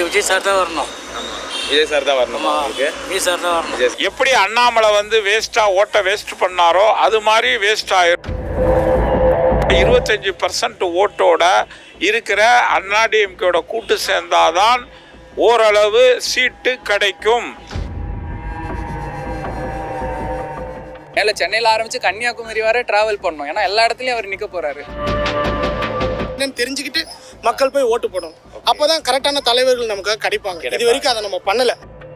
Vijay sir தான் வரணும் Vijay sir தான் வரணுமா உங்களுக்கு விஜய் சார் தான் வரணும் எப்படி அண்ணாமலை வந்து வேஸ்டா ஓட்டை வேஸ்ட் பண்ணாரோ அது மாதிரி வேஸ்ட் ஆயிரும் இருபத்தஞ்சு பர்சன்ட் ஓட்டோட இருக்கிற அண்ணாடிஎம்கேட கூட்டு சேர்ந்தாதான் ஓரளவு சீட்டு கிடைக்கும் மேலே சென்னையில் ஆரம்பிச்சு கன்னியாகுமரி வரை டிராவல் பண்ணோம் ஏன்னா எல்லா இடத்துலையும் அவர் நிற்க போறாரு என்னன்னு தெரிஞ்சுக்கிட்டு மக்கள் போய் ஓட்டு போடணும் அப்போதான் கரெக்டான தலைவர்கள் நமக்கு கிடைப்பாங்க இது வரைக்கும் அதை நம்ம பண்ணல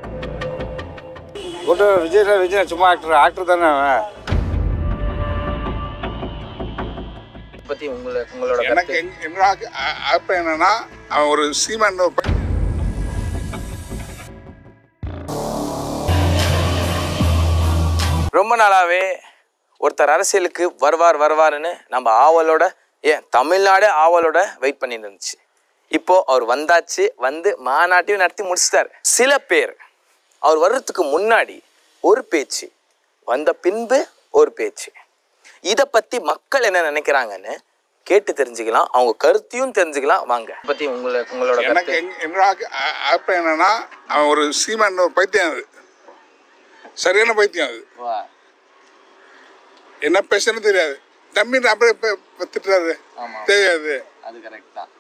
கூட்டு விஜய் சார் விஜய் சும்மா ஆக்டர் ஆக்டர் தானே அவன் பத்தி உங்களை உங்களோட எனக்கு கருத்து எங்க- என்னோட அப்ப என்னன்னா அவன் ஒரு சீமான் ஒரு பையன் ரொம்ப நாளாவே ஒருத்தர் அரசியலுக்கு வருவார் வருவாருன்னு நம்ம ஆவலோட ஏன் தமிழ்நாடே ஆவலோட வெயிட் பண்ணிட்டு இருந்துச்சு இப்போ அவர் வந்தாச்சு வந்து மாநாட்டையும் நடத்தி முடிச்சிட்டாரு சில பேர் அவர் வர்றதுக்கு முன்னாடி ஒரு பேச்சு வந்த பின்பு ஒரு பேச்சு இதை பத்தி மக்கள் என்ன நினைக்கிறாங்கன்னு கேட்டு தெரிஞ்சுக்கலாம் அவங்க கருத்தையும் தெரிஞ்சுக்கலாம் வாங்க பத்தி உங்களை உங்களோட எனக்கு கருத்து எங்க- என்னோட அப்ப என்னன்னா அவன் ஒரு சீமான் ஒரு பைத்தியம் அது சரியான பைத்தியம் அது வா. என்ன பேசுன்னு தெரியாது தம்பி அப்படியே இப்ப- இப்ப திட்டுறாரு ஆமா. தெரியாது அது கரெக்ட் தான்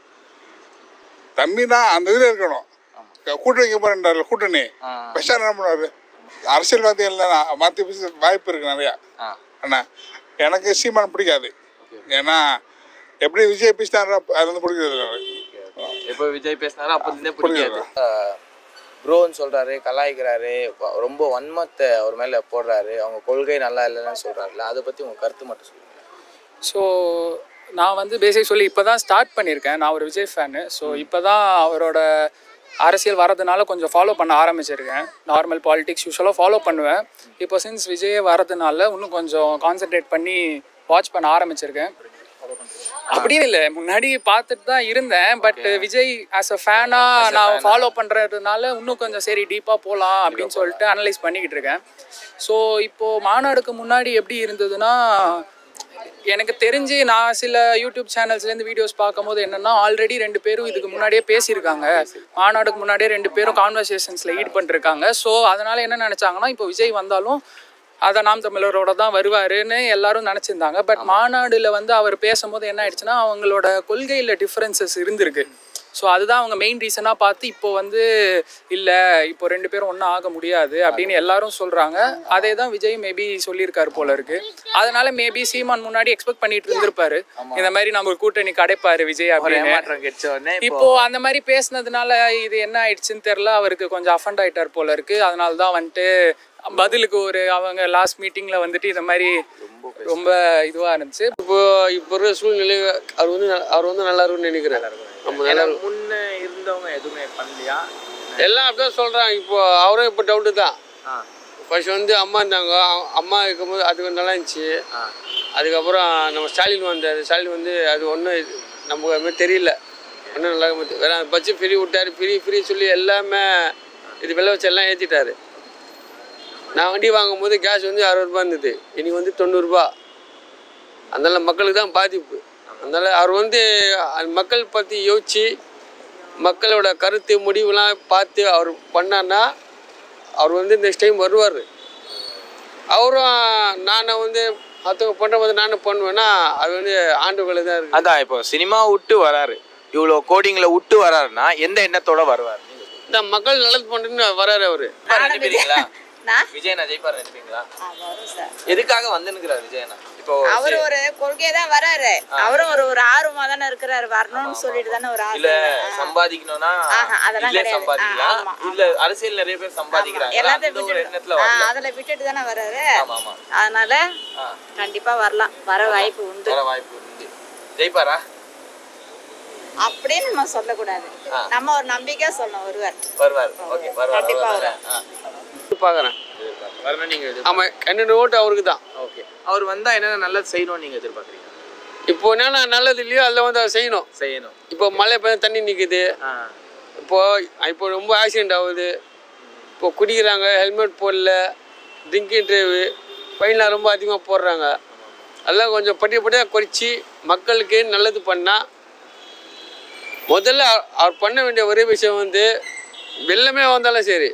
தம்பினா அந்த இதுல இருக்கணும் கூட்டணி வைக்க போறேன்றாரு கூட்டணி ஆ. பெஷா என்ன பண்ணுவாரு அரசியல்வாதிகள் மாற்றி பேச வாய்ப்பு இருக்கு நிறையா ஆ அண்ணா எனக்கு சீமான் பிடிக்காது ஏன்னா எப்படி விஜய் பேசினாரோ அது வந்து பிடிக்கிறது இல்லை எனக்கு. எப்போ விஜய் பேசினாரோ அப்போதுலேருந்தே பிடிக்காது ப்ரோன்னு சொல்றாரு கலாய்க்கிறாரு வ- ரொம்ப வன்மத்தை அவர் மேல போடுறாரு அவங்க கொள்கை நல்லா இல்லைன்னு சொல்றாருல அதை பத்தி உங்க கருத்து மட்டும் சொல்லுங்க ஸோ நான் வந்து பேசிக் சொல்லி இப்போ தான் ஸ்டார்ட் பண்ணியிருக்கேன் நான் ஒரு விஜய் ஃபேனு ஸோ இப்போ தான் அவரோட அரசியல் வரதுனால கொஞ்சம் ஃபாலோ பண்ண ஆரம்பிச்சிருக்கேன் நார்மல் பாலிடிக்ஸ் யூஸ்வலாக ஃபாலோ பண்ணுவேன் இப்போ சின்ஸ் விஜய் வரதுனால இன்னும் கொஞ்சம் கான்சென்ட்ரேட் பண்ணி வாட்ச் பண்ண ஆரம்பிச்சிருக்கேன் அப்படின்னு இல்லை முன்னாடி பார்த்துட்டு தான் இருந்தேன் பட் விஜய் ஆஸ் அ ஃபேனாக நான் ஃபாலோ பண்ணுறதுனால இன்னும் கொஞ்சம் சரி டீப்பாக போகலாம் அப்படின்னு சொல்லிட்டு அனலைஸ் பண்ணிக்கிட்டு இருக்கேன் ஸோ இப்போது மாநாடுக்கு முன்னாடி எப்படி இருந்ததுன்னா எனக்கு தெரிஞ்சு நான் சில யூடியூப் சேனல்ஸ்லேருந்து வீடியோஸ் பார்க்கும்போது என்னன்னா ஆல்ரெடி ரெண்டு பேரும் இதுக்கு முன்னாடியே பேசியிருக்காங்க மாநாடுக்கு முன்னாடியே ரெண்டு பேரும் கான்வர்சேஷன்ஸில் ஈட் பண்ணிருக்காங்க ஸோ அதனால என்ன நினச்சாங்கன்னா இப்போ விஜய் வந்தாலும் அதை நாம் தமிழரோட தான் வருவாருன்னு எல்லாரும் நினச்சிருந்தாங்க பட் மாநாடுல வந்து அவர் பேசும்போது என்ன ஆயிடுச்சுன்னா அவங்களோட கொள்கையில் டிஃப்ரென்சஸ் இருந்திருக்கு ஸோ அதுதான் அவங்க மெயின் ரீசனாக பார்த்து இப்போ வந்து இல்லை இப்போ ரெண்டு பேரும் ஒன்றும் ஆக முடியாது அப்படின்னு எல்லாரும் சொல்கிறாங்க அதே தான் விஜய் மேபி சொல்லியிருக்காரு போல இருக்கு அதனால மேபி சீமான் முன்னாடி எக்ஸ்பெக்ட் பண்ணிட்டு இருந்திருப்பாரு இந்த மாதிரி நம்ம கூட்டணி கடைப்பாரு விஜய் ஒரு அப்படின்னு ஏமாற்றம் கிடைச்ச உடனே இப்போ இப்போ அந்த மாதிரி பேசுனதுனால இது என்ன ஆயிடுச்சுன்னு தெரியல அவருக்கு கொஞ்சம் அஃபண்ட் ஆயிட்டார் போல இருக்கு அதனால தான் வந்துட்டு பதிலுக்கு ஒரு அவங்க லாஸ்ட் மீட்டிங்ல வந்துட்டு இந்த மாதிரி ரொம்ப இதுவா இருந்துச்சு இப்போ இப்போ இருக்கிற சூழ்நிலை அவர் வந்து ந- அவர் வந்து நல்லா இருக்கும்னு நினைக்கிறேன் நம்ம நல்லா எல்லாம் இருக்கும் முன்ன இருந்தவங்க எதுவுமே பண்ணலையா எல்லாம் அப்படிதான் சொல்கிறாங்க இப்போ அவரும் இப்போ டவுட்டு தான் ஆ ஃபர்ஸ்ட் வந்து அம்மா இருந்தாங்க அ- அம்மா இருக்கும்போது அது கொஞ்சம் நல்லா இருந்துச்சு அதுக்கப்புறம் நம்ம ஸ்டாலின் வந்தார் ஸ்டாலின் வந்து அது ஒன்றும் நமக்கு அது மாதிரி தெரியல ஒன்றும் நல்லா இருக்க வேற பட்ஜெட் ஃப்ரீ விட்டார் ஃப்ரீ ஃப்ரீ சொல்லி எல்லாமே இது விலை வச்சு எல்லாம் ஏற்றிட்டாரு நான் வண்டி வாங்கும்போது கேஸ் வந்து அறுபது ரூபாய் இருந்தது இன்னைக்கு வந்து தொண்ணூறுரூபா அதனால மக்களுக்கு தான் பாதிப்பு அதனால அவர் வந்து அந்த மக்கள் பற்றி யோசிச்சு மக்களோட கருத்து முடிவுலாம் பார்த்து அவர் பண்ணான்னா அவர் வந்து நெக்ஸ்ட் டைம் வருவார் அவரும் நான் வந்து மற்றவங்க பண்ணும்போது நானும் பண்ணுவேன்னா அது வந்து ஆண்டுகளை தான் இருக்குது அதான் இப்போ சினிமா விட்டு வராரு இவ்வளோ கோடிங்ல விட்டு வராருன்னா எந்த எண்ணத்தோட வருவார் இந்த மக்கள் நல்லது பண்ணுறேன்னு வராரு அவர் நினைப்பீங்களா நான் விஜயனா ஜெயிப்பார் நினைப்பீங்களா ஆ, வரும் சார் எதுக்காக வந்துனுக்கிறார் விஜயனா இப்போ அவர் ஒரு கொள்கையை தான் வராரு அவரும் ஒரு ஒரு ஆர்வமா தானே இருக்கிறாரு வரணும்னு சொல்லிட்டு தானே ஒரு இல்ல ஆசை சம்பாதிக்கணும்னா ஆஹா, அதெல்லாம் இல்ல கிடையாது. சம்பாதிக்கலாம் ஆ, ஆமா, ஆமா. இல்ல அரசியல் நிறைய பேர் சம்பாதிக்கிறாங்க எல்லாத்தையும் அந்த ஒரு எண்ணத்துல விட்டுட்டு ஆ, வரல அதுல விட்டுட்டு தானே வராரு ஆமா ஆமா அதனால ஆ. கண்டிப்பா வரலாம் வர வாய்ப்பு உண்டு வர வாய்ப்பு உண்டு ஜெயிப்பாரா அப்படின்னு நம்ம சொல்லக்கூடாது நம்ம ஒரு நம்பிக்கையா சொல்லணும் ஒருவர் வருவார் ஓகே வருவார் கண்டிப்பா வருவார் பார்க்குறேன் வரணும் நீங்க எதிர்பார்க்கறீங்க. ஆமாம் என்னோட ஓட்டு அவருக்கு தான் ஓகே அவர் வந்தா என்னென்ன நல்லது செய்யணும்னு நீங்க எதிர்பார்க்குறீங்க இப்போ என்னென்ன நல்லது இல்லையோ அதில் வந்து அவர் செய்யணும் செய்யணும் இப்போ மழை பெய்ய தண்ணி நிற்குது ஆ இப்போ இப்போ ரொம்ப ஆக்சிடென்ட் ஆகுது இப்போ குடிக்கிறாங்க ஹெல்மெட் போடல ட்ரிங்கிங் டிரைவு ஃபைன்லாம் ரொம்ப அதிகமாக போடுறாங்க அதெல்லாம் கொஞ்சம் படிப்படியாக குறைச்சி மக்களுக்கு நல்லது பண்ணால் முதல்ல அவ- அவர் பண்ண வேண்டிய ஒரே விஷயம் வந்து வெள்ளமே வந்தாலும் சரி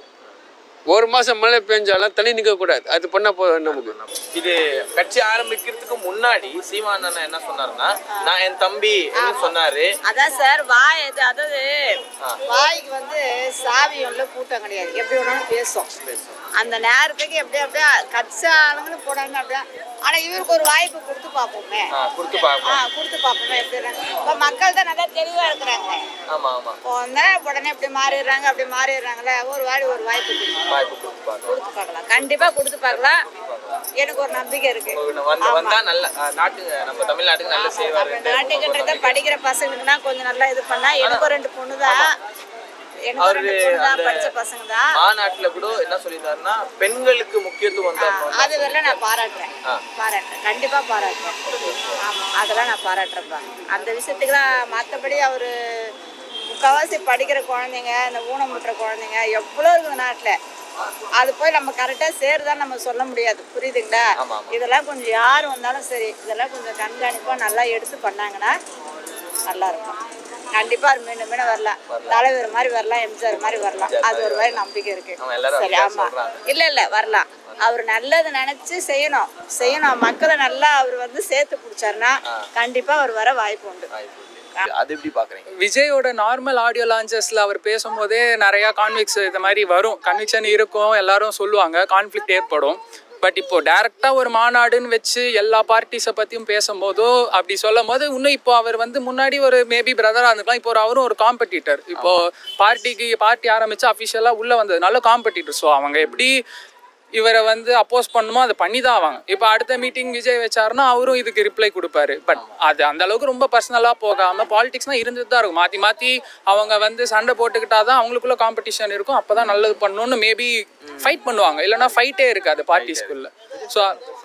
ஒரு மாதம் மழை பெஞ்சாலும் தண்ணி நிற்கக்கூடாது அது பண்ணால் போதும் நமக்கு இது கட்சி ஆரம்பிக்கிறதுக்கு முன்னாடி சீமான் அண்ணா என்ன சொன்னாருன்னா நான் என் தம்பி என்ன சொன்னாரு அதான் சார் வாய் இது அதாவது வாய்க்கு வந்து சாவி உள்ள கூட்டம் கிடையாது எப்படி வேணாலும் பேசும் அந்த நேரத்துக்கு எப்படி அப்படியே கட்சி ஆளுங்கன்னு போடாங்க அப்படியே ஆனா இவருக்கு ஒரு வாய்ப்பு கொடுத்து பார்ப்போமே ஆ, கொடுத்து ஆ பார்ப்போம் கொடுத்து பார்ப்போமே எப்படி இப்போ மக்கள் தான் நல்லா தெளிவா இருக்கிறாங்க ஆமா ஆமா இப்போ வந்து உடனே இப்படி மாறிடுறாங்க அப்படி மாறிடுறாங்களே ஒரு வாடி ஒரு வாய்ப்பு கொடுக்கணும். வாய்ப்பு கொடுத்து பார்க்கலாம் கொடுத்து பார்க்கலாம் கண்டிப்பா கொடுத்து பார்க்கலாம் எனக்கு ஒரு நம்பிக்கை இருக்கு வந்து வந்தா நல்ல ஆ, நாட்டுக்கு நம்ம தமிழ்நாட்டுக்கு நல்ல செய்வாரு நம்ம நாட்டுக்குன்றத படிக்கிற பசங்களுக்குனா கொஞ்சம் நல்லா இது பண்ணா எனக்கு ரெண்டு பொண்ணு தான் எனக்கு அவரு ரெண்டு பொண்ணு தான் அந்த படிச்ச பசங்க தான் மாநாட்டுல கூட என்ன சொல்லியிருந்தாருன்னா பெண்களுக்கு முக்கியத்துவம் தரணும் அது வரல நான் பாராட்டுறேன் பாராட்டுறேன் கண்டிப்பா பாராட்டுறேன் ஆமா அதெல்லாம் நான் பாராட்டுறேன்ப்பா அந்த விஷயத்துக்கு தான் மற்றபடி அவரு முக்கால்வாசி படிக்கிற குழந்தைங்க இந்த ஊனமுற்ற குழந்தைங்க எவ்வளோ இருக்குது நாட்டில் அது போய் நம்ம கரெக்டாக சேருதான் நம்ம சொல்ல முடியாது புரியுதுங்களா இதெல்லாம் கொஞ்சம் யார் வந்தாலும் சரி இதெல்லாம் கொஞ்சம் கண்காணிப்பாக நல்லா எடுத்து பண்ணாங்கன்னா நல்லா இருக்கும் கண்டிப்பா அவர் மீண்டும் மீண்டும் வரலாம் தலைவர் மாதிரி வரலாம் எம்ஜிஆர் மாதிரி வரலாம் அது ஒரு மாதிரி நம்பிக்கை இருக்கு அவங்க எல்லாரும் சரி அப்படிதான் ஆமா சொல்றாங்க. இல்ல இல்ல வரலாம் அவர் நல்லது நினைச்சு செய்யணும் செய்யணும் மக்களை நல்லா அவர் வந்து சேர்த்து பிடிச்சாருன்னா கண்டிப்பா அவர் வர வாய்ப்பு உண்டு அது எப்படி பாக்குறீங்க விஜயோட நார்மல் ஆடியோ லான்ச்சஸில் அவர் பேசும்போதே நிறையா கான்விக்ஸ் இந்த மாதிரி வரும் கன்விக்ஷன் இருக்கும் எல்லாரும் சொல்லுவாங்க கான்ஃப்ளிக்ட் ஏற்படும் பட் இப்போ டேரெக்டாக ஒரு மாநாடுன்னு வச்சு எல்லா பார்ட்டிஸை பற்றியும் பேசும்போதோ அப்படி சொல்லும் போது இன்னும் இப்போ அவர் வந்து முன்னாடி ஒரு மேபி பிரதராக இருந்துக்கலாம் இப்போ ஒரு அவரும் ஒரு காம்படிட்டர் இப்போ பார்ட்டிக்கு பார்ட்டி ஆரம்பிச்சு அஃபிஷியலாக உள்ளே வந்ததுனால காம்படிட்டர் ஸோ அவங்க எப்படி இவரை வந்து அப்போஸ் பண்ணுமோ அதை பண்ணி தான் ஆவாங்க இப்போ அடுத்த மீட்டிங் விஜய் வச்சாருன்னா அவரும் இதுக்கு ரிப்ளை கொடுப்பாரு பட் அது அந்த அளவுக்கு ரொம்ப பர்சனலாக போகாமல் பாலிடிக்ஸ்னால் இருந்துட்டு தான் இருக்கும் மாற்றி மாற்றி அவங்க வந்து சண்டை போட்டுக்கிட்டா தான் அவங்களுக்குள்ள காம்படிஷன் இருக்கும் அப்போ தான் நல்லது பண்ணணும்னு மேபி ஃபைட் பண்ணுவாங்க இல்லைன்னா ஃபைட்டே இருக்காது பார்ட்டிஸ்குள்ள ஸோ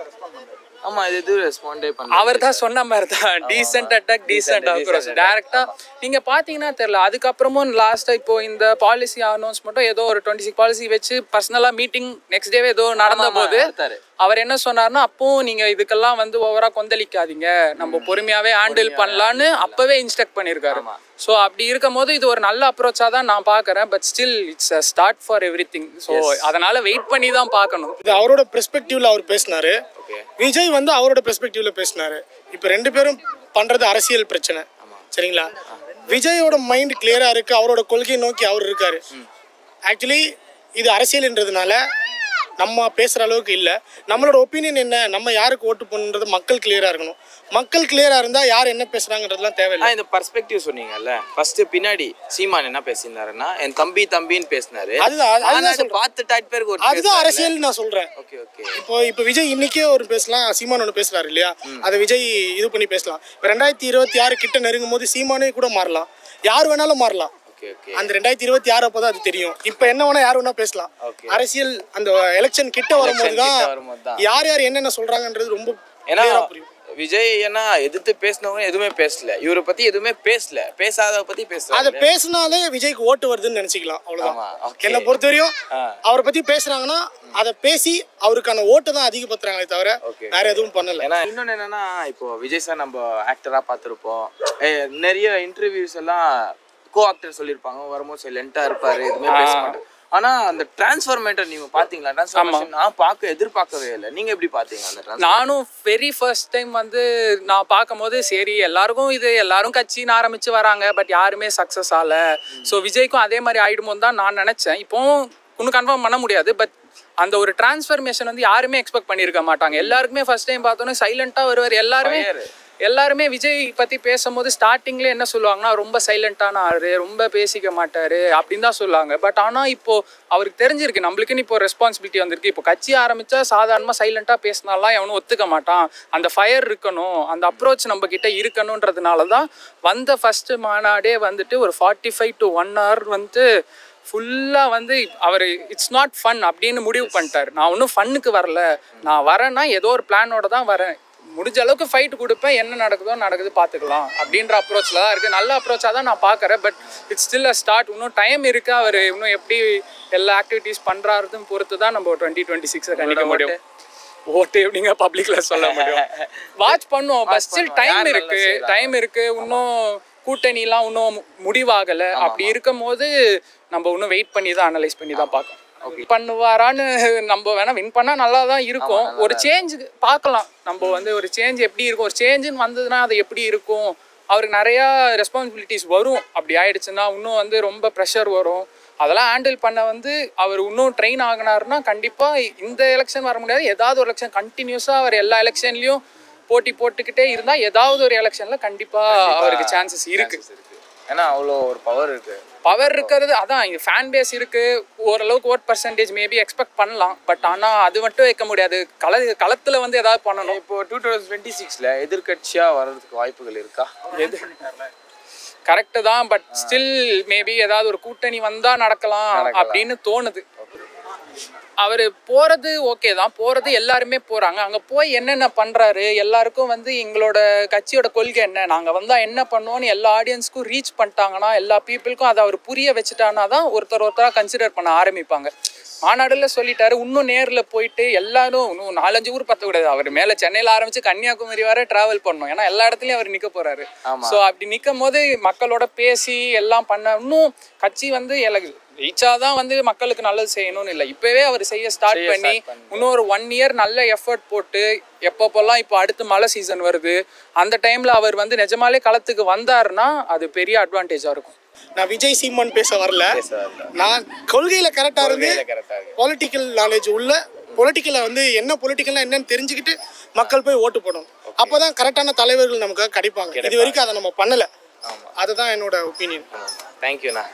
ஆமா இது இது ரெஸ்பாண்டே பண்ண அவர் தான் சொன்ன மாதிரி தான் டீசென்ட் அட்டாக் டீசென்ட் அப்ரோச் டேரக்டா நீங்க பாத்தீங்கன்னா தெரியல அதுக்கப்புறமும் லாஸ்டா இப்போ இந்த பாலிசி அனௌன்ஸ் மட்டும் ஏதோ ஒரு டுவெண்ட்டி சிக்ஸ் பாலிசி வச்சு பர்சனலா மீட்டிங் நெக்ஸ்ட் டேவே ஏதோ நடந்த போது எடுத்தாரு. அவர் என்ன சொன்னார்னா அப்பவும் நீங்க இதுக்கெல்லாம் வந்து ஓவரா கொந்தளிக்காதீங்க நம்ம பொறுமையாவே ஹேண்டில் பண்ணலான்னு அப்பவே இன்ஸ்ட்ரக்ட் பண்ணியிருக்காரு ஸோ அப்படி இருக்கும் போது இது ஒரு நல்ல அப்ரோச்சா தான் நான் பார்க்கறேன் but still it's a start for everything so அதனால வெயிட் பண்ணி தான் பார்க்கணும் இது அவரோட பெர்ஸ்பெக்டிவ்ல அவர் பேசினாரு விஜய் வந்து அவரோட பெர்ஸ்பெக்டிவ்ல பேசினாரு இப்போ ரெண்டு பேரும் பண்றது அரசியல் பிரச்சனை சரிங்களா விஜயோட மைண்ட் கிளியரா இருக்கு அவரோட கொள்கையை நோக்கி அவர் இருக்காரு ஆக்சுவலி இது அரசியல்ன்றதுனால நம்ம பேசுற அளவுக்கு இல்ல நம்மளோட ஒப்பீனியன் என்ன நம்ம யாருக்கு ஓட்டு பண்ணுறது மக்கள் கிளியரா இருக்கணும் மக்கள் கிளியரா இருந்தா யார் என்ன பேசுறாங்கன்றதுலாம் தேவையில்லை ஆ, இந்த பர்ஸ்பெக்டிவ் சொன்னீங்கல்ல ஃபர்ஸ்ட் பின்னாடி சீமான் என்ன பேசியிருந்தாருன்னா என் தம்பி தம்பின்னு பேசினாரு அதுதான், அதுதான் மாநாடு சொல்றேன். பார்த்து டாட் பேருக்கு ஒரு அதுதான் அரசியல் நான் சொல்றேன் ஓகே ஓகே இப்போ இப்போ விஜய் இன்னைக்கே ஒரு பேசலாம் சீமான் ஒன்று பேசுறாரு இல்லையா அதை விஜய் இது பண்ணி பேசலாம் இப்போ ரெண்டாயிரத்தி இருபத்தி ஆறு கிட்ட நெருங்கும் போது சீமானே கூட மாறலாம் யார் வேணாலும் மாறலாம் ஓகே ஓகே அந்த ரெண்டாயிரத்தி இருபத்தி ஆறு அப்போ அது தெரியும் இப்போ என்ன வேணா யார் வேணா பேசலாம் Okay. அரசியல் அந்த எலெக்ஷன் கிட்ட வரும்போது தான் கிட்ட வரும்போது தான். யார் யார் என்னென்ன சொல்றாங்கன்றது ரொம்ப ஏன்னா clear ஆ புரியும் விஜய் ஏன்னா எதிர்த்து பேசினவங்க எதுவுமே பேசல இவரை பத்தி எதுவுமே பேசல பேசாத பத்தி அதை பேசுறாங்க பேசினாலே விஜய்க்கு ஓட்டு வருதுன்னு நினைச்சுக்கலாம் ஆமா, அவ்வளவுதான் okay. என்னை பொறுத்தவரையும் அவரை பத்தி பேசுறாங்கன்னா அதை பேசி அவருக்கான ஓட்டு தான் அதிகப்படுத்துறாங்களே தவிர Okay. வேற எதுவும் பண்ணல ஏன்னா இன்னொன்னு என்னன்னா இப்போ விஜய் சார் நம்ம ஆக்டரா பார்த்துருப்போம் நிறைய இன்டர்வியூஸ் எல்லாம் கோ ஆக்டர் சொல்லியிருப்பாங்க வரும்போது சைலண்டா இருப்பாரு எதுவுமே பேச மாட்டாரு ஆனா அந்த டிரான்ஸ்ஃபர்மேட்டர் நீங்க பாத்தீங்களா டிரான்ஸ்ஃபர்மேஷன் நான் பார்க்க எதிர்பார்க்கவே இல்லை நீங்க எப்படி பாத்தீங்க அந்த transformation? நானும் வெரி ஃபர்ஸ்ட் டைம் வந்து நான் பார்க்கும்போது சரி எல்லாருக்கும் இது எல்லாரும் கட்சின்னு ஆரம்பிச்சு வராங்க பட் யாருமே சக்ஸஸ் ஆகல ஸோ விஜய்க்கும் அதே மாதிரி ஆயிடுமோன்னு தான் நான் நினச்சேன் இப்போவும் இன்னும் கன்ஃபார்ம் பண்ண முடியாது பட் அந்த ஒரு டிரான்ஸ்ஃபர்மேஷன் வந்து யாருமே எக்ஸ்பெக்ட் பண்ணியிருக்க மாட்டாங்க எல்லாருக்குமே ஃபர்ஸ்ட் டைம் பார்த்தோன்னே சைலண்ட்டாக வருவார் எல்லாருமே எல்லாருமே விஜய் பற்றி பேசும்போது ஸ்டார்டிங்ல என்ன சொல்லுவாங்கன்னா ரொம்ப சைலண்டான ஆளு ரொம்ப பேசிக்க மாட்டாரு அப்படின்னு தான் சொல்லுவாங்க பட் ஆனால் இப்போ அவருக்கு தெரிஞ்சிருக்கு நம்மளுக்குன்னு இப்போ ரெஸ்பான்சிபிலிட்டி வந்திருக்கு இப்போ கட்சி ஆரம்பிச்சா சாதாரணமாக சைலண்டாக பேசினாலாம் எவனும் ஒத்துக்க மாட்டான் அந்த ஃபயர் இருக்கணும் அந்த அப்ரோச் நம்ம கிட்ட இருக்கணுன்றதுனால தான் வந்த ஃபர்ஸ்ட் மாநாடே வந்துட்டு ஒரு forty five to one hour வந்து ஃபுல்லாக வந்து அவர் இட்ஸ் நாட் ஃபன் அப்படின்னு முடிவு பண்ணிட்டார் நான் ஒன்றும் ஃபன்னுக்கு வரல நான் வரேன்னா ஏதோ ஒரு பிளானோட தான் வரேன் முடிஞ்ச அளவுக்கு ஃபைட் கொடுப்பேன் என்ன நடக்குதோ நடக்குது பார்த்துக்கலாம் அப்படின்ற அப்ரோச்சில் தான் இருக்குது நல்ல அப்ரோச்சாக தான் நான் பார்க்குறேன் but it's still a start இன்னும் டைம் இருக்குது அவர் இன்னும் எப்படி எல்லா ஆக்டிவிட்டீஸ் பண்ணுறாருன்னு பொறுத்து தான் நம்ம டுவெண்ட்டி டுவெண்ட்டி சிக்ஸை கணிக்க முடியும் ஓட்டு எப்படிங்க பப்ளிக்ல சொல்ல முடியும் வாட்ச் பண்ணுவோம் பட் ஸ்டில் டைம் யார் நல்லா இருக்கு செய்றாங்க. டைம் இருக்கு இன்னும் கூட்டணிலாம் இன்னும் மு- முடிவாகலை அப்படி இருக்கும் போது நம்ம இன்னும் வெயிட் பண்ணி தான் அனலைஸ் பண்ணி தான் பார்க்கணும் பண்ணுவாரான்னு நம்ம வேணா வின் பண்ணா நல்லா தான் இருக்கும் ஒரு சேஞ்ச் பார்க்கலாம் நம்ம வந்து ஒரு சேஞ்ச் எப்படி இருக்கும் ஒரு சேஞ்சுன்னு வந்ததுன்னா அது எப்படி இருக்கும் அவருக்கு நிறையா ரெஸ்பான்சிபிலிட்டிஸ் வரும் அப்படி ஆயிடுச்சுன்னா இன்னும் வந்து ரொம்ப ப்ரெஷர் வரும் அதெல்லாம் ஹேண்டில் பண்ண வந்து அவர் இன்னும் ட்ரெயின் ஆகினாருன்னா கண்டிப்பாக இந்த எலெக்ஷன் வர முடியாது ஏதாவது ஒரு எலெக்ஷன் கண்டினியூஸாக அவர் எல்லா எலெக்ஷன்லையும் போட்டி போட்டுக்கிட்டே இருந்தால் ஏதாவது ஒரு எலெக்ஷனில் கண்டிப்பாக அவருக்கு சான்சஸ் இருக்குது ஏன்னா அவ்வளோ ஒரு பவர் இருக்கு பவர் இருக்கிறது அதான் இங்கே ஃபேன் பேஸ் இருக்கு ஓரளவுக்கு ஓட் பர்சன்டேஜ் மேபி எக்ஸ்பெக்ட் பண்ணலாம் பட் ஆனால் அது மட்டும் வைக்க முடியாது கள களத்தில் வந்து ஏதாவது பண்ணணும் இப்போ டூ தௌசண்ட் டுவெண்ட்டி சிக்ஸில் எதிர்கட்சியா வர்றதுக்கு வாய்ப்புகள் இருக்கா எது கரெக்டு தான் பட் ஸ்டில் மேபி ஏதாவது ஒரு கூட்டணி வந்தா நடக்கலாம் அப்படின்னு தோணுது அவர் போறது ஓகே தான் போறது எல்லாருமே போறாங்க அங்க போய் என்னென்ன பண்றாரு எல்லாருக்கும் வந்து எங்களோட கட்சியோட கொள்கை என்ன நாங்க வந்தா என்ன பண்ணுவோம்னு எல்லா ஆடியன்ஸ்க்கும் ரீச் பண்ணிட்டாங்கன்னா எல்லா பீப்புளுக்கும் அதை அவர் புரிய வச்சுட்டானா தான் ஒருத்தர் ஒருத்தரா கன்சிடர் பண்ண ஆரம்பிப்பாங்க மாநாடுல சொல்லிட்டாரு இன்னும் நேர்ல போயிட்டு எல்லாரும் இன்னும் நாலஞ்சு ஊர் பத்த கூடாது அவர் மேல சென்னையில ஆரம்பிச்சு கன்னியாகுமரி வரை டிராவல் பண்ணணும் ஏன்னா எல்லா இடத்துலயும் அவர் நிக்க போறாரு ஸோ அப்படி நிற்கும் போது மக்களோட பேசி எல்லாம் பண்ண இன்னும் கட்சி வந்து எனக்கு ரீச்சாதான் வந்து மக்களுக்கு நல்லது செய்யணும்னு இல்லை இப்பவே அவர் செய்ய ஸ்டார்ட் பண்ணி இன்னும் ஒரு ஒன் இயர் நல்ல எஃபர்ட் போட்டு எப்பப்போல்லாம் இப்போ அடுத்து மழை சீசன் வருது அந்த டைம்ல அவர் வந்து நிஜமாலே களத்துக்கு வந்தாருன்னா அது பெரிய அட்வான்டேஜா இருக்கும் நான் விஜய் சீமான் பேச வரல நான் கொள்கையில கரெக்டா இருந்து கரெக்டா இருக்கு பொலிட்டிக்கல் நாலேஜ் உள்ள பொலிட்டிக்கலை வந்து என்ன பொலிட்டிக்கல்னா என்னன்னு தெரிஞ்சுக்கிட்டு மக்கள் போய் ஓட்டு போடணும் அப்பதான் கரெக்டான தலைவர்கள் நமக்கு கிடைப்பாங்க இது வரைக்கும் அதை நம்ம பண்ணல அதுதான் என்னோட ஒப்பீனியன் தேங்க்யூண்ணா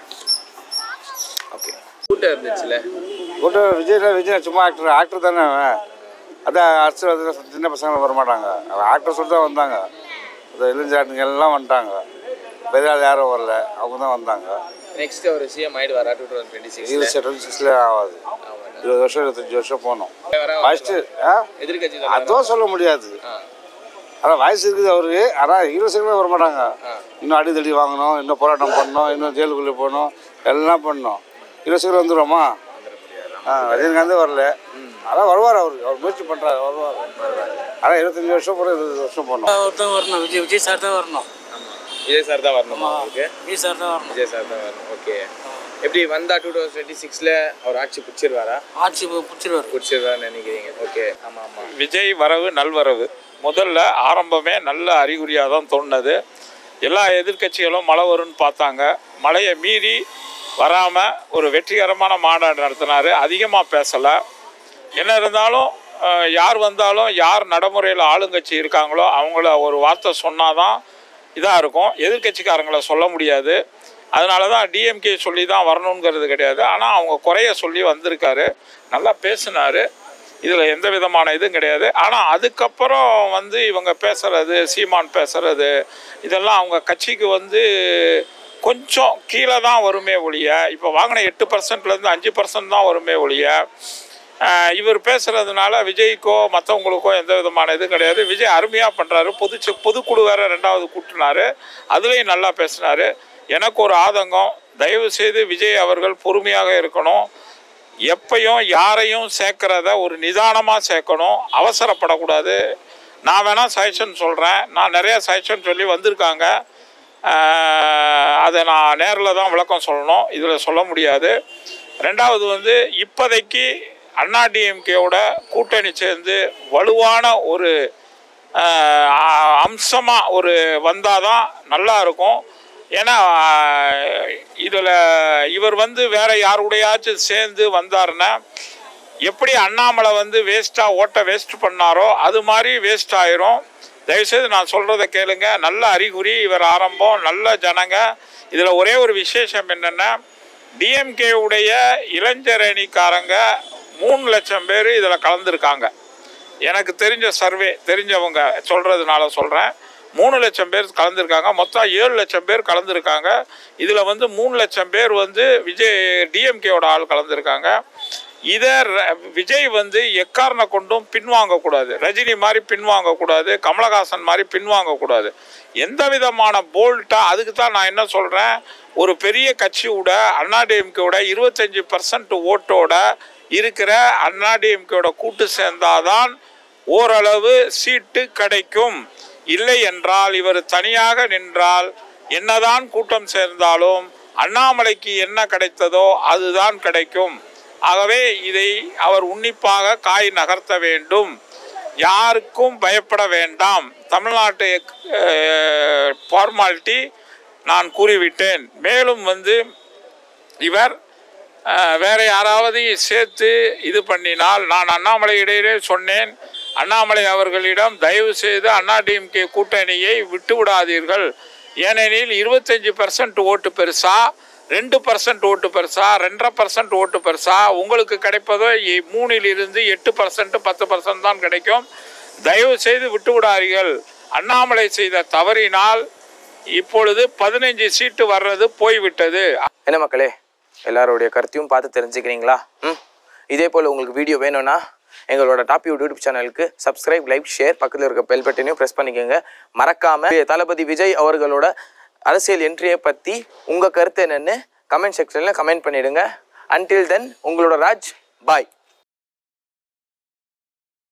ஓகே கூட்டம் இருந்துச்சுல கூட்டம் விஜய் விஜய் சும்மா ஆக்டர் ஆக்டர் தானே அவன் அதான் அரசு வந்து சின்ன பசங்க வர மாட்டாங்க அவன் ஆக்டர் சொல்லி தான் வந்தாங்க அந்த இளைஞாட்டுங்க எல்லாம் வந்துட்டாங்க பெரிய ஆள் யாரும் வரல அவங்க தான் வந்தாங்க நெக்ஸ்ட் அவர் சிஎம் ஆயிடுவாரா டூ தௌசண்ட் டுவெண்ட்டி சிக்ஸ் இருபது டுவெண்ட்டி சிக்ஸில் ஆகாது இருபது வருஷம் இருபத்தஞ்சி வருஷம் போகணும் ஃபஸ்ட்டு ஆ எதிர்கட்சி அதுவும் சொல்ல முடியாது அதான் வயசு இருக்குது அவருக்கு ஆனால் ஹீரோ சைடில் வர மாட்டாங்க இன்னும் அடிதடி வாங்கணும் இன்னும் போராட்டம் பண்ணணும் இன்னும் ஜெயிலுக்குள்ளே போகணும் எல்லாம் பண்ணணும் ஹீரோ சைடில் வந்துடுவோமா ஆ ரஜினிகாந்தே வரல அதான் வருவார் அவர் அவர் முயற்சி பண்ணுறாரு வருவார் ஆனால் இருபத்தஞ்சி வருஷம் போகிற இருபது வருஷம் போகணும் ஒருத்தன் வரணும் விஜய் விஜய் சார் தான் வரணும் விஜய் சார் தான் வரணுமா உங்களுக்கு விஜய் சார் தான் வரணும் விஜய் சார் தான் வரணும் ஓகே எப்படி வந்தா டூ தௌசண்ட் டுவெண்ட்டி சிக்ஸில் அவர் ஆட்சி பிடிச்சிருவாரா ஆட்சி பிடிச்சிருவாரு பிடிச்சிருவாருன்னு நினைக்கிறீங்க ஓகே ஆமாம் ஆமாம் விஜய் வரவு நல்வரவு முதல்ல ஆரம்பமே நல்ல அறிகுறியாக தான் தோணுனது எல்லா எதிர்க்கட்சிகளும் மழை வரும்னு பார்த்தாங்க மழையை மீறி வராமல் ஒரு வெற்றிகரமான மாநாடு நடத்தினார் அதிகமாக பேசலை என்ன இருந்தாலும் அஹ், யார் வந்தாலும் யார் நடைமுறையில் ஆளுங்கட்சி இருக்காங்களோ அவங்கள ஒரு வார்த்தை சொன்னாதான் இதாக இருக்கும் எதிர்க்கட்சிக்காரங்கள சொல்ல முடியாது அதனால தான் டிஎம்கே சொல்லி தான் வரணுங்கிறது கிடையாது ஆனால் அவங்க குறைய சொல்லி வந்திருக்காரு நல்லா பேசினார் இதில் எந்த விதமான இதுவும் கிடையாது ஆனால் அதுக்கப்புறம் வந்து இவங்க பேசுறது சீமான் பேசுறது இதெல்லாம் அவங்க கட்சிக்கு வந்து கொஞ்சம் கீழே தான் வருமே ஒழிய இப்போ வாங்கின எட்டு பர்சன்ட்லேருந்து அஞ்சு பர்சன்ட் தான் வருமே ஒழிய ஆஹ், இவர் பேசுறதுனால விஜய்க்கோ மற்றவங்களுக்கோ எந்த விதமான இது கிடையாது விஜய் அருமையாக பண்ணுறாரு பொது பொதுக்குழு வேற ரெண்டாவது கூட்டினாரு அதுலேயும் நல்லா பேசினாரு எனக்கு ஒரு ஆதங்கம் தயவு செய்து விஜய் அவர்கள் பொறுமையாக இருக்கணும் எப்பையும் யாரையும் சேர்க்கறத ஒரு நிதானமாக சேர்க்கணும் அவசரப்படக்கூடாது நான் வேணால் சஜஷன் சொல்கிறேன் நான் நிறைய சஜஷன் சொல்லி வந்திருக்காங்க ஆஹ் அதை நான் நேரில் தான் விளக்கம் சொல்லணும் இதில் சொல்ல முடியாது ரெண்டாவது வந்து இப்போதைக்கு அண்ணாடிஎம்கேவோட கூட்டணி சேர்ந்து வலுவான ஒரு அம்சமாக ஒரு வந்தால் தான் நல்லா இருக்கும் ஏன்னா இதில் இவர் வந்து வேற யாருடையாச்சும் சேர்ந்து வந்தாருன்னா எப்படி அண்ணாமலை வந்து வேஸ்ட்டாக ஓட்டை வேஸ்ட் பண்ணாரோ அது மாதிரி வேஸ்ட் ஆயிரும் தயவுசெய்து நான் சொல்கிறத கேளுங்க நல்ல அறிகுறி இவர் ஆரம்பம் நல்ல ஜனங்க இதில் ஒரே ஒரு விசேஷம் என்னென்னா டிஎம்கேவுடைய இளைஞரணிக்காரங்க மூணு லட்சம் பேர் இதில் கலந்துருக்காங்க எனக்கு தெரிஞ்ச சர்வே தெரிஞ்சவங்க சொல்கிறதுனால சொல்கிறேன் மூணு லட்சம் பேர் கலந்துருக்காங்க மொத்தம் ஏழு லட்சம் பேர் கலந்துருக்காங்க இதில் வந்து மூணு லட்சம் பேர் வந்து விஜய் டிஎம்கேவோட ஆள் கலந்துருக்காங்க இதை ர- விஜய் வந்து எக்காரண கொண்டும் பின்வாங்கக்கூடாது ரஜினி மாதிரி பின்வாங்கக்கூடாது கமலஹாசன் மாதிரி பின்வாங்கக்கூடாது எந்த விதமான போல்ட்டாக அதுக்கு தான் நான் என்ன சொல்கிறேன் ஒரு பெரிய கட்சியோட அண்ணாடிஎம்கேவோட இருபத்தஞ்சி பர்சன்ட் ஓட்டோட இருக்கிற அண்ணாடிஎம்கேவோட கூட்டு சேர்ந்தாதான் ஓரளவு சீட்டு கிடைக்கும் இல்லை என்றால் இவர் தனியாக நின்றால் என்னதான் கூட்டம் சேர்ந்தாலும் அண்ணாமலைக்கு என்ன கிடைத்ததோ அதுதான் கிடைக்கும் ஆகவே இதை அவர் உன்னிப்பாக காய் நகர்த்த வேண்டும் யாருக்கும் பயப்பட வேண்டாம் தமிழ்நாட்டு ஃபார்மாலிட்டி நான் கூறிவிட்டேன் மேலும் வந்து இவர் அஹ், வேற யாராவது சேர்த்து இது பண்ணினால் நான் அண்ணாமலை இடையிலே சொன்னேன் அண்ணாமலை அவர்களிடம் தயவு செய்து அண்ணாடிஎம்கே கூட்டணியை விட்டு விடாதீர்கள் ஏனெனில் இருபத்தஞ்சி பர்சன்ட் ஓட்டு பெருசா ரெண்டு பர்சன்ட் ஓட்டு பெருசா ரெண்டரை பர்சன்ட் ஓட்டு பெருசா உங்களுக்கு கிடைப்பதோ இ- மூணிலிருந்து எட்டு பர்சன்ட் பத்து பர்சன்ட் தான் கிடைக்கும் தயவு செய்து விட்டு விடாதீர்கள் அண்ணாமலை செய்த தவறினால் இப்பொழுது பதினைஞ்சு சீட்டு வர்றது போய்விட்டது என்ன மக்களே எல்லாருடைய கருத்தையும் பார்த்து தெரிஞ்சுக்கிறீங்களா ம் இதே போல் உங்களுக்கு வீடியோ வேணும்னா எங்களோட டாப் யூடியூப் சேனலுக்கு சப்ஸ்கிரைப் லைக் ஷேர் பக்கத்தில் இருக்க பெல் பட்டனையும் ப்ரெஸ் பண்ணிக்கோங்க மறக்காம தளபதி விஜய் அவர்களோட அரசியல் என்ட்ரியை பற்றி உங்கள் கருத்து என்னன்னு கமெண்ட் செக்ஷனில் கமெண்ட் பண்ணிடுங்க அன்டில் தென் உங்களோட ராஜ் பாய்